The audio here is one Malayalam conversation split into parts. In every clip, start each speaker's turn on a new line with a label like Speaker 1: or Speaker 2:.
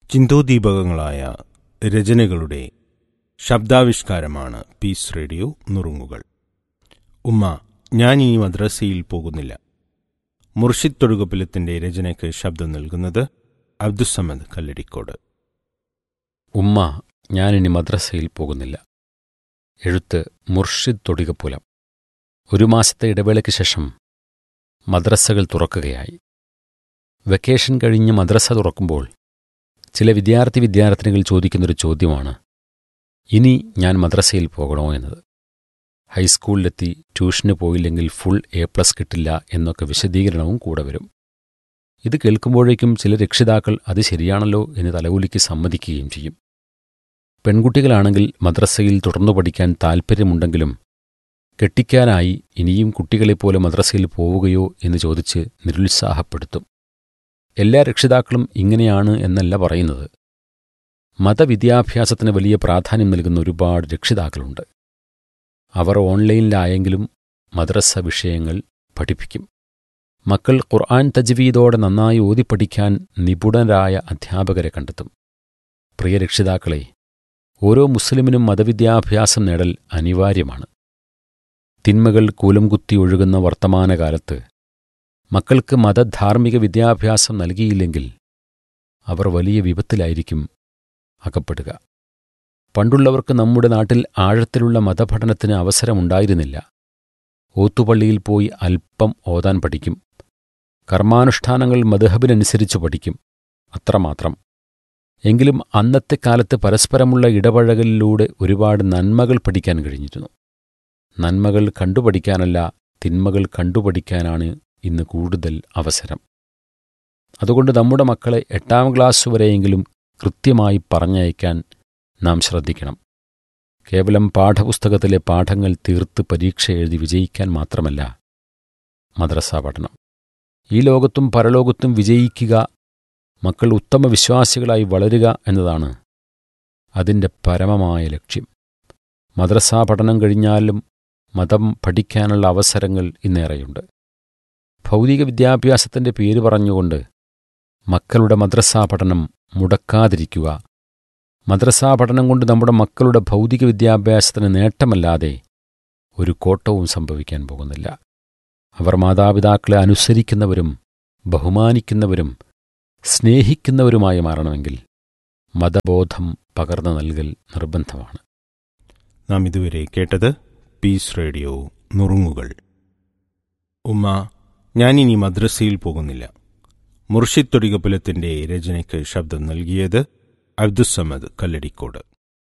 Speaker 1: ചിന്തോദീപകങ്ങളായ രചനകളുടെ ശബ്ദാവിഷ്കാരമാണ് പീസ് റേഡിയോ നുറുങ്ങുകൾ ഉമ്മ ഞാൻ ഇനി മദ്രസയിൽ പോകുന്നില്ല മുർഷിദ് തൊടുകപ്പിലത്തിന്റെ രചനയ്ക്ക് ശബ്ദം നൽകുന്നത് അബ്ദുസമദ് കല്ലടിക്കോട്
Speaker 2: ഉമ്മ ഞാനിനി മദ്രസയിൽ പോകുന്നില്ല എഴുത്ത് മുർഷിദ് തൊടികപ്പുലം ഒരു മാസത്തെ ഇടവേളയ്ക്ക് ശേഷം മദ്രസകൾ തുറക്കുകയായി വെക്കേഷൻ കഴിഞ്ഞ് മദ്രസ തുറക്കുമ്പോൾ ചില വിദ്യാർത്ഥി വിദ്യാർത്ഥിനികൾ ചോദിക്കുന്നൊരു ചോദ്യമാണ് ഇനി ഞാൻ മദ്രസയിൽ പോകണോ എന്നത് ഹൈസ്കൂളിലെത്തി ട്യൂഷന് പോയില്ലെങ്കിൽ ഫുൾ എ പ്ലസ് കിട്ടില്ല എന്നൊക്കെ വിശദീകരണവും കൂടെ വരും ഇത് കേൾക്കുമ്പോഴേക്കും ചില രക്ഷിതാക്കൾ അത് ശരിയാണല്ലോ എന്ന് തലകുലിക്ക് സമ്മതിക്കുകയും ചെയ്യും പെൺകുട്ടികളാണെങ്കിൽ മദ്രസയിൽ തുടർന്നു പഠിക്കാൻ താൽപ്പര്യമുണ്ടെങ്കിലും കെട്ടിക്കാനായി ഇനിയും കുട്ടികളെപ്പോലെ മദ്രസയിൽ പോവുകയോ എന്ന് ചോദിച്ച് നിരുത്സാഹപ്പെടുത്തും എല്ലാ രക്ഷിതാക്കളും ഇങ്ങനെയാണ് എന്നല്ല പറയുന്നത് മതവിദ്യാഭ്യാസത്തിന് വലിയ പ്രാധാന്യം നൽകുന്ന ഒരുപാട് രക്ഷിതാക്കളുണ്ട് അവർ ഓൺലൈനിലായെങ്കിലും മദ്രസ വിഷയങ്ങൾ പഠിപ്പിക്കും മക്കൾ ഖുർആൻ തജ്വീദോടെ നന്നായി ഓതിപ്പഠിക്കാൻ നിപുണരായ അധ്യാപകരെ കണ്ടെത്തും പ്രിയ രക്ഷിതാക്കളെ ഓരോ മുസ്ലിമിനും മതവിദ്യാഭ്യാസം നേടൽ അനിവാര്യമാണ് തിന്മകൾ കൂലം കുത്തി ഒഴുകുന്ന വർത്തമാനകാലത്ത് മക്കൾക്ക് മതധാർമ്മിക വിദ്യാഭ്യാസം നൽകിയില്ലെങ്കിൽ അവർ വലിയ വിപത്തിലായിരിക്കും അകപ്പെടുക പണ്ടുള്ളവർക്ക് നമ്മുടെ നാട്ടിൽ ആഴത്തിലുള്ള മതപഠനത്തിന് അവസരമുണ്ടായിരുന്നില്ല ഓത്തുപള്ളിയിൽ പോയി അല്പം ഓതാൻ പഠിക്കും കർമാനുഷ്ഠാനങ്ങൾ മധുഹബിനനുസരിച്ച് പഠിക്കും അത്രമാത്രം എങ്കിലും അന്നത്തെ കാലത്ത് പരസ്പരമുള്ള ഇടപഴകലിലൂടെ ഒരുപാട് നന്മകൾ പഠിക്കാൻ കഴിഞ്ഞിരുന്നു നന്മകൾ കണ്ടുപഠിക്കാനല്ല തിന്മകൾ കണ്ടുപഠിക്കാനാണ് ഇന്ന് കൂടുതൽ അവസരം അതുകൊണ്ട് നമ്മുടെ മക്കളെ എട്ടാം ക്ലാസ് വരെയെങ്കിലും കൃത്യമായി പറഞ്ഞയക്കാൻ നാം ശ്രദ്ധിക്കണം കേവലം പാഠപുസ്തകത്തിലെ പാഠങ്ങൾ തീർത്ത് പരീക്ഷ എഴുതി വിജയിക്കാൻ മാത്രമല്ല മദ്രസ പഠനം ഈ ലോകത്തും പരലോകത്തും വിജയിക്കുക മക്കൾ ഉത്തമ വിശ്വാസികളായി വളരുക എന്നതാണ് അതിൻ്റെ പരമമായ ലക്ഷ്യം മദ്രസാ പഠനം കഴിഞ്ഞാലും മതം പഠിക്കാനുള്ള അവസരങ്ങൾ ഇന്നേറെയുണ്ട് ഭൗതിക വിദ്യാഭ്യാസത്തിൻ്റെ പേര് പറഞ്ഞുകൊണ്ട് മക്കളുടെ മദ്രസാ പഠനം മുടക്കാതിരിക്കുക മദ്രസാ പഠനം കൊണ്ട് നമ്മുടെ മക്കളുടെ ഭൗതിക വിദ്യാഭ്യാസത്തിന് നേട്ടമല്ലാതെ ഒരു കോട്ടവും സംഭവിക്കാൻ പോകുന്നില്ല അവർ മാതാപിതാക്കളെ അനുസരിക്കുന്നവരും ബഹുമാനിക്കുന്നവരും സ്നേഹിക്കുന്നവരുമായി മാറണമെങ്കിൽ മതബോധം പകർന്നു നൽകൽ നിർബന്ധമാണ്
Speaker 1: നാം ഇതുവരെ കേട്ടത് പീസ് റേഡിയോ നുറുങ്ങുകൾ ഉമ്മ ഞാൻ ഇനി മദ്രസയിൽ പോകുന്നില്ല മുർഷിദ് തൊടികപ്പുലത്തിന്റെ രചനയ്ക്ക് ശബ്ദം നൽകിയത് അബ്ദുസമദ് കല്ലടിക്കോട്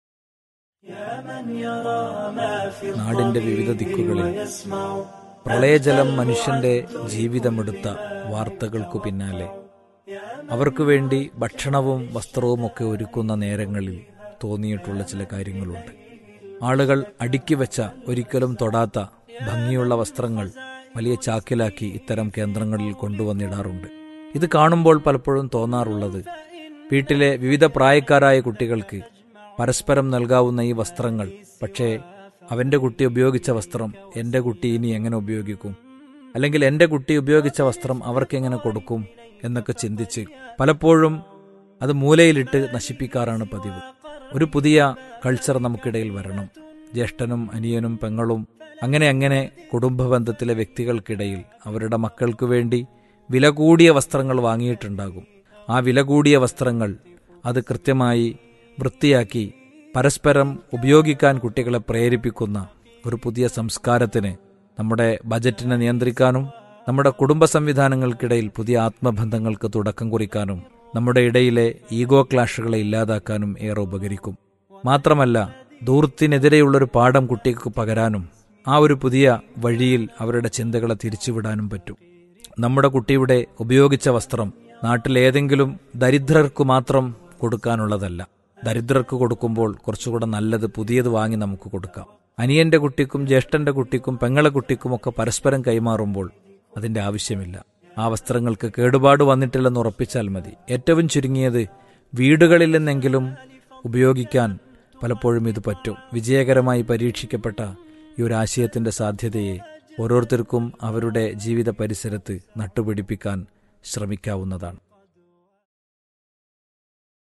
Speaker 3: നാടിന്റെ വിവിധ ദിക്കുകളിൽ പ്രളയജലം മനുഷ്യന്റെ ജീവിതമെടുത്ത വാർത്തകൾക്കു പിന്നാലെ അവർക്കു വേണ്ടി ഭക്ഷണവും വസ്ത്രവും ഒക്കെ ഒരുക്കുന്ന നേരങ്ങളിൽ തോന്നിയിട്ടുള്ള ചില കാര്യങ്ങളുണ്ട് ആളുകൾ അടുക്കി വെച്ച ഒരിക്കലും തൊടാത്ത ഭംഗിയുള്ള വസ്ത്രങ്ങൾ വലിയ ചാക്കിലാക്കി ഇത്തരം കേന്ദ്രങ്ങളിൽ കൊണ്ടുവന്നിടാറുണ്ട് ഇത് കാണുമ്പോൾ പലപ്പോഴും തോന്നാറുള്ളത് വീട്ടിലെ വിവിധ പ്രായക്കാരായ കുട്ടികൾക്ക് പരസ്പരം നൽകാവുന്ന ഈ വസ്ത്രങ്ങൾ പക്ഷേ അവന്റെ കുട്ടി ഉപയോഗിച്ച വസ്ത്രം എന്റെ കുട്ടി ഇനി എങ്ങനെ ഉപയോഗിക്കും അല്ലെങ്കിൽ എന്റെ കുട്ടി ഉപയോഗിച്ച വസ്ത്രം അവർക്ക് എങ്ങനെ കൊടുക്കും എന്നൊക്കെ ചിന്തിച്ച് പലപ്പോഴും അത് മൂലയിലിട്ട് നശിപ്പിക്കാറാണ് പതിവ് ഒരു പുതിയ കൾച്ചർ നമുക്കിടയിൽ വരണം ജ്യേഷ്ഠനും അനിയനും പെങ്ങളും അങ്ങനെ അങ്ങനെ കുടുംബ ബന്ധത്തിലെ വ്യക്തികൾക്കിടയിൽ അവരുടെ മക്കൾക്ക് വേണ്ടി വില കൂടിയ വസ്ത്രങ്ങൾ വാങ്ങിയിട്ടുണ്ടാകും ആ വില കൂടിയ വസ്ത്രങ്ങൾ അത് കൃത്യമായി വൃത്തിയാക്കി പരസ്പരം ഉപയോഗിക്കാൻ കുട്ടികളെ പ്രേരിപ്പിക്കുന്ന ഒരു പുതിയ സംസ്കാരത്തിന് നമ്മുടെ ബജറ്റിനെ നിയന്ത്രിക്കാനും നമ്മുടെ കുടുംബ സംവിധാനങ്ങൾക്കിടയിൽ പുതിയ ആത്മബന്ധങ്ങൾക്ക് തുടക്കം കുറിക്കാനും നമ്മുടെ ഇടയിലെ ഈഗോ ക്ലാഷുകളെ ഇല്ലാതാക്കാനും ഏറെ ഉപകരിക്കും മാത്രമല്ല ദൂർത്തിനെതിരെയുള്ളൊരു പാഠം കുട്ടിക്ക് പകരാനും ആ ഒരു പുതിയ വഴിയിൽ അവരുടെ ചിന്തകളെ തിരിച്ചുവിടാനും പറ്റും നമ്മുടെ കുട്ടിയുടെ ഉപയോഗിച്ച വസ്ത്രം നാട്ടിലേതെങ്കിലും ദരിദ്രർക്ക് മാത്രം കൊടുക്കാനുള്ളതല്ല ദരിദ്രർക്ക് കൊടുക്കുമ്പോൾ കുറച്ചുകൂടെ നല്ലത് പുതിയത് വാങ്ങി നമുക്ക് കൊടുക്കാം അനിയന്റെ കുട്ടിക്കും ജ്യേഷ്ഠന്റെ കുട്ടിക്കും പെങ്ങളെ കുട്ടിക്കും ഒക്കെ പരസ്പരം കൈമാറുമ്പോൾ അതിന്റെ ആവശ്യമില്ല ആ വസ്ത്രങ്ങൾക്ക് കേടുപാട് വന്നിട്ടില്ലെന്ന് ഉറപ്പിച്ചാൽ മതി ഏറ്റവും ചുരുങ്ങിയത് വീടുകളിൽ നിന്നെങ്കിലും ഉപയോഗിക്കാൻ പലപ്പോഴും ഇത് പറ്റും വിജയകരമായി പരീക്ഷിക്കപ്പെട്ട ഈ ഒരു ആശയത്തിന്റെ സാധ്യതയെ ഓരോരുത്തർക്കും അവരുടെ ജീവിത പരിസരത്ത് നട്ടുപിടിപ്പിക്കാൻ ശ്രമിക്കാവുന്നതാണ്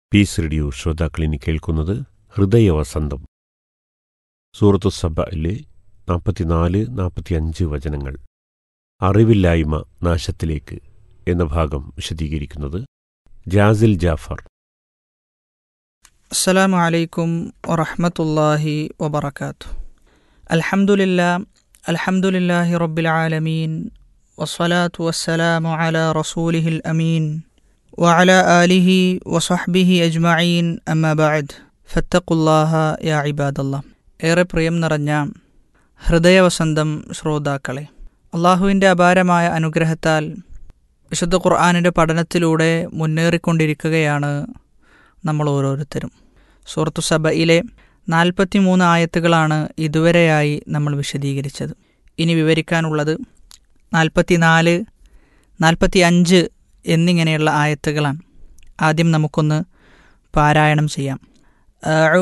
Speaker 4: പീസ് റേഡിയോ ശ്രോതാക്കളിനി കേൾക്കുന്നത് ഹൃദയവസന്തം സൂറത്തു സബയിലെ നാൽപ്പത്തിനാല് നാൽപ്പത്തിയഞ്ച് വചനങ്ങൾ അറിവില്ലായ്മ നാശത്തിലേക്ക് എന്ന ഭാഗം വിശദീകരിക്കുന്നത് ജാസിൽ ജാഫർ
Speaker 5: السلام عليكم ورحمة الله وبركاته الحمد لله الحمد لله رب العالمين والصلاة والسلام على رسوله الأمين وعلى آله وصحبه أجمعين أما بعد فاتقوا الله يا عباد الله ഏറെ പ്രിയം നിറഞ്ഞ ഹൃദയവസന്തം ശ്രോതാക്കളെ അള്ളാഹുവിൻ്റെ അപാരമായ അനുഗ്രഹത്താൽ വിശുദ്ധ ഖുർആാനിൻ്റെ പഠനത്തിലൂടെ മുന്നേറിക്കൊണ്ടിരിക്കുകയാണ് നമ്മൾ ഓരോരുത്തരും സൂറത്തു സബയിലെ നാൽപ്പത്തിമൂന്ന് ആയത്തുകളാണ് ഇതുവരെയായി നമ്മൾ വിശദീകരിച്ചത് ഇനി വിവരിക്കാനുള്ളത് നാൽപ്പത്തിനാല് നാൽപ്പത്തി അഞ്ച് എന്നിങ്ങനെയുള്ള ആയത്തുകളാണ് ആദ്യം നമുക്കൊന്ന് പാരായണം ചെയ്യാം